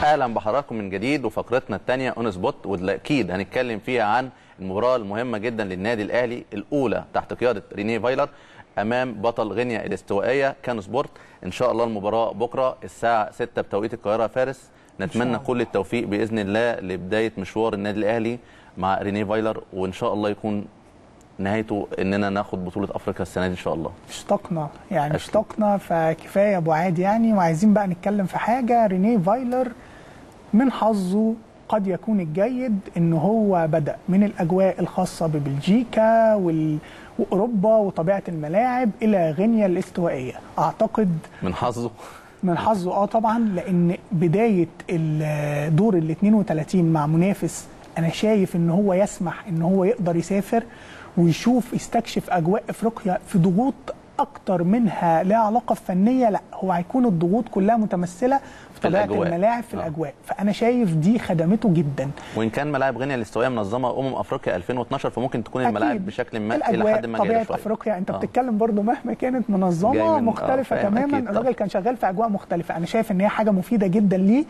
اهلا بحضراتكم من جديد وفقرتنا الثانيه اون سبوت واللي اكيد هنتكلم فيها عن المباراه المهمه جدا للنادي الاهلي الاولى تحت قياده رينيه فايلر امام بطل غينيا الاستوائيه كان سبورت ان شاء الله المباراه بكره الساعه 6 بتوقيت القاهره فارس نتمنى كل التوفيق باذن الله لبدايه مشوار النادي الاهلي مع رينيه فايلر وان شاء الله يكون نهايته اننا ناخد بطوله افريقيا السنه دي ان شاء الله اشتقنا يعني أكيد. اشتقنا فكفايه ابو عاد يعني وعايزين بقى نتكلم في حاجه رينيه فايلر من حظه قد يكون الجيد ان هو بدا من الاجواء الخاصه ببلجيكا وال... واوروبا وطبيعه الملاعب الى غينيا الاستوائيه اعتقد من حظه من حظه اه طبعا لان بدايه الدور ال 32 مع منافس انا شايف ان هو يسمح ان هو يقدر يسافر ويشوف يستكشف اجواء افريقيا في ضغوط اكتر منها لها علاقه فنيه لا هو هيكون الضغوط كلها متمثله في في طبيعه الأجواء. الملاعب في آه. الاجواء فانا شايف دي خدمته جدا وان كان ملاعب غينيا الاستوائيه منظمه امم افريقيا 2012 فممكن تكون الملاعب أكيد. بشكل ما الى الاجواء حد ما طبيعه جيده شويه افريقيا انت آه. بتتكلم برضو مهما كانت جاي منظمه من- مختلفه آه، فاهم تماما أكيد طبعا. الراجل كان شغال في اجواء مختلفه انا شايف ان هي حاجه مفيده جدا ليه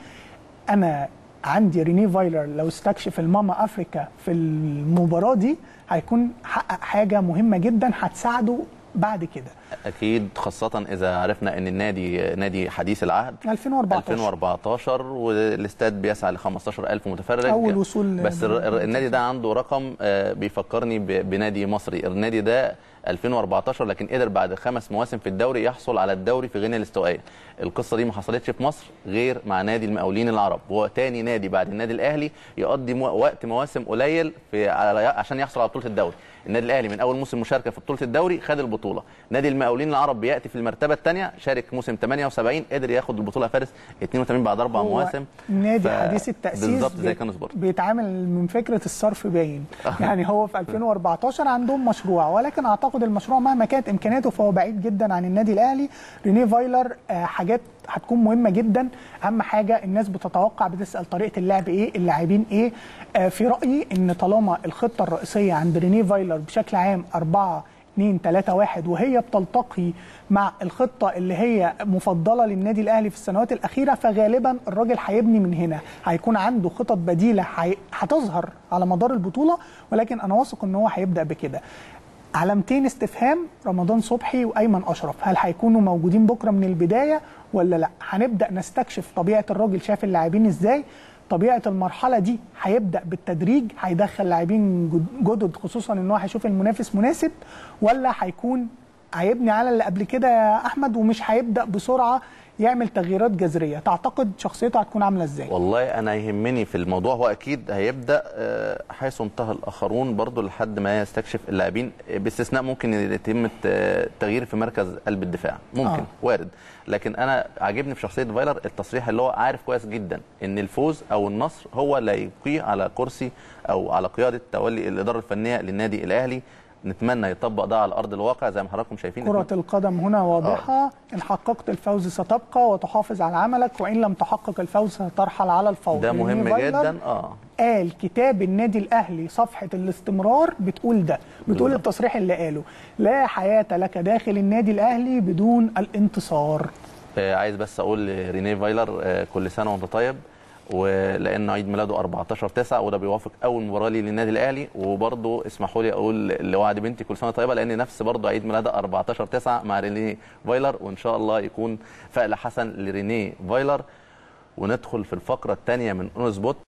انا عندي ريني فايلر لو استكشف الماما افريكا في المباراه دي هيكون حقق حاجه مهمه جدا هتساعده بعد كده اكيد خاصه اذا عرفنا ان النادي نادي حديث العهد 2014 2014 والاستاد بيسعى ل 15000 متفرج أول وصول بس الر- الر- النادي ده عنده رقم آه، بيفكرني ب- بنادي مصري النادي ده 2014 لكن قدر بعد خمس مواسم في الدوري يحصل على الدوري في غينيا الاستوائيه القصه دي ما حصلتش في مصر غير مع نادي المقاولين العرب وهو تاني نادي بعد النادي الاهلي يقضي مو- وقت مواسم قليل في على عشان يحصل على بطوله الدوري النادي الاهلي من اول موسم مشاركه في بطوله الدوري خد البطوله نادي المقاولين العرب بياتي في المرتبه الثانيه شارك موسم 78 قدر ياخد البطوله فارس 82 بعد اربع هو مواسم نادي ف- حديث التأسيس بالظبط زي بي- كانوا سبورت بيتعامل من فكرة الصرف باين يعني هو في 2014 عندهم مشروع ولكن أعتقد المشروع مهما كانت إمكانياته فهو بعيد جدا عن النادي الأهلي رينيه فايلر آه، حاجات هتكون مهمة جدا أهم حاجة الناس بتتوقع بتسأل طريقة اللعب إيه اللاعبين إيه آه، في رأيي إن طالما الخطة الرئيسية عند رينيه فايلر بشكل عام 4 2 3 1 وهي بتلتقي مع الخطه اللي هي مفضله للنادي الاهلي في السنوات الاخيره فغالبا الراجل هيبني من هنا هيكون عنده خطط بديله هي- هتظهر على مدار البطوله ولكن انا واثق ان هو هيبدا بكده علامتين استفهام رمضان صبحي وايمن اشرف هل هيكونوا موجودين بكره من البدايه ولا لا هنبدا نستكشف طبيعه الراجل شاف اللاعبين ازاي طبيعه المرحله دي هيبدا بالتدريج هيدخل لاعبين جد- جدد خصوصا ان هو هيشوف المنافس مناسب ولا هيكون هيبني على اللي قبل كده يا احمد ومش هيبدا بسرعه يعمل تغييرات جذريه تعتقد شخصيته هتكون عامله ازاي والله انا يهمني في الموضوع هو اكيد هيبدا آه، حيث انتهى الاخرون برضو لحد ما يستكشف اللاعبين آه، باستثناء ممكن يتم التغيير في مركز قلب الدفاع ممكن آه. آه. وارد لكن انا عاجبني في شخصيه فايلر التصريح اللي هو عارف كويس جدا ان الفوز او النصر هو اللي هيبقيه على كرسي او على قياده تولي الاداره الفنيه للنادي الاهلي نتمنى يطبق ده على ارض الواقع زي ما حضراتكم شايفين كرة القدم هنا واضحة إن حققت الفوز ستبقى وتحافظ على عملك وإن لم تحقق الفوز سترحل على الفور ده رينيه مهم فايلر جدا اه قال كتاب النادي الأهلي صفحة الاستمرار بتقول ده بتقول بالظبط. التصريح اللي قاله لا حياة لك داخل النادي الأهلي بدون الانتصار آه، عايز بس اقول لرينيه فايلر آه، كل سنه وانت طيب ولان عيد ميلاده 14 9 وده بيوافق اول مباراه لي للنادي الاهلي وبرضه اسمحوا لي اقول لوعد بنتي كل سنه طيبه لان نفس برضه عيد ميلادها 14 9 مع رينيه فايلر وان شاء الله يكون فأل حسن لرينيه فايلر وندخل في الفقره الثانيه من اون سبوت